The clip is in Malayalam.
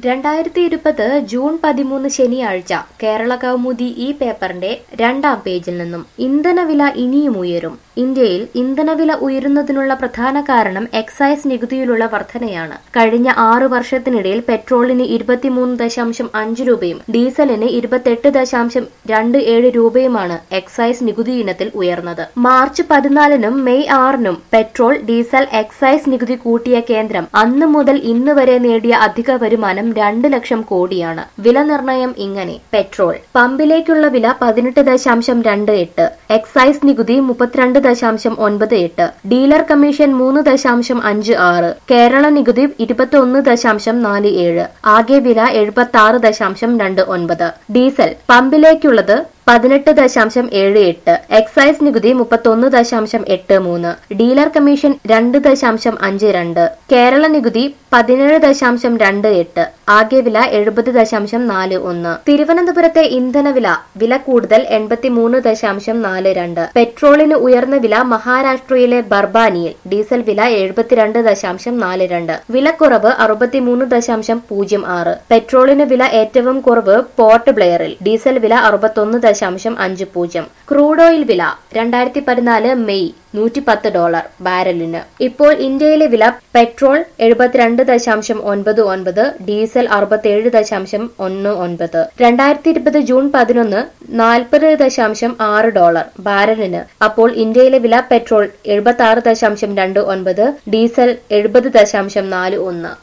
രണ്ടായിരത്തി ഇരുപത് ജൂൺ പതിമൂന്ന് ശനിയാഴ്ച കേരള കൗമുദി ഈ പേപ്പറിന്റെ രണ്ടാം പേജിൽ നിന്നും ഇന്ധനവില ഇനിയും ഉയരും ഇന്ത്യയിൽ ഇന്ധനവില ഉയരുന്നതിനുള്ള പ്രധാന കാരണം എക്സൈസ് നികുതിയിലുള്ള വർധനയാണ് കഴിഞ്ഞ ആറു വർഷത്തിനിടയിൽ പെട്രോളിന് ഇരുപത്തിമൂന്ന് ദശാംശം അഞ്ച് രൂപയും ഡീസലിന് ഇരുപത്തെട്ട് ദശാംശം രണ്ട് ഏഴ് രൂപയുമാണ് എക്സൈസ് നികുതി ഇനത്തിൽ ഉയർന്നത് മാർച്ച് പതിനാലിനും മെയ് ആറിനും പെട്രോൾ ഡീസൽ എക്സൈസ് നികുതി കൂട്ടിയ കേന്ദ്രം അന്ന് മുതൽ ഇന്ന് വരെ നേടിയ അധിക വരുമാനം രണ്ട് ലക്ഷം കോടിയാണ് വില നിർണയം ഇങ്ങനെ പെട്രോൾ പമ്പിലേക്കുള്ള വില പതിനെട്ട് ദശാംശം രണ്ട് എട്ട് എക്സൈസ് നികുതി മുപ്പത്തിരണ്ട് ദശാംശം ഒൻപത് എട്ട് ഡീലർ കമ്മീഷൻ മൂന്ന് ദശാംശം അഞ്ച് ആറ് കേരള നികുതി ഇരുപത്തി ഒന്ന് ദശാംശം നാല് ഏഴ് ആകെ വില എഴുപത്തി ആറ് ദശാംശം രണ്ട് ഒൻപത് ഡീസൽ പമ്പിലേക്കുള്ളത് പതിനെട്ട് ദശാംശം ഏഴ് എട്ട് എക്സൈസ് നികുതി മുപ്പത്തൊന്ന് ദശാംശം എട്ട് മൂന്ന് ഡീലർ കമ്മീഷൻ രണ്ട് ദശാംശം അഞ്ച് രണ്ട് കേരള നികുതി പതിനേഴ് ദശാംശം രണ്ട് എട്ട് ആകെ വില എഴുപത് ദശാംശം നാല് ഒന്ന് തിരുവനന്തപുരത്തെ ഇന്ധനവില വില കൂടുതൽ എൺപത്തിമൂന്ന് ദശാംശം നാല് രണ്ട് പെട്രോളിന് ഉയർന്ന വില മഹാരാഷ്ട്രയിലെ ബർബാനിയിൽ ഡീസൽ വില എഴുപത്തിരണ്ട് ദശാംശം നാല് രണ്ട് വിലക്കുറവ് അറുപത്തിമൂന്ന് ദശാംശം പൂജ്യം ആറ് പെട്രോളിന് വില ഏറ്റവും കുറവ് പോർട്ട് ബ്ലെയറിൽ ഡീസൽ വില അറുപത്തൊന്ന് ദശാംശം അഞ്ച് പൂജ്യം ക്രൂഡ് ഓയിൽ വില രണ്ടായിരത്തി പതിനാല് മെയ് നൂറ്റി പത്ത് ഡോളർ ബാരലിന് ഇപ്പോൾ ഇന്ത്യയിലെ വില പെട്രോൾ എഴുപത്തിരണ്ട് ദശാംശം ഒൻപത് ഒൻപത് ഡീസൽ അറുപത്തിയേഴ് ദശാംശം ഒന്ന് ഒൻപത് രണ്ടായിരത്തി ഇരുപത് ജൂൺ പതിനൊന്ന് നാൽപ്പത് ദശാംശം ആറ് ഡോളർ ബാരലിന് അപ്പോൾ ഇന്ത്യയിലെ വില പെട്രോൾ എഴുപത്തി ആറ് ദശാംശം രണ്ട് ഒൻപത് ഡീസൽ എഴുപത് ദശാംശം നാല് ഒന്ന്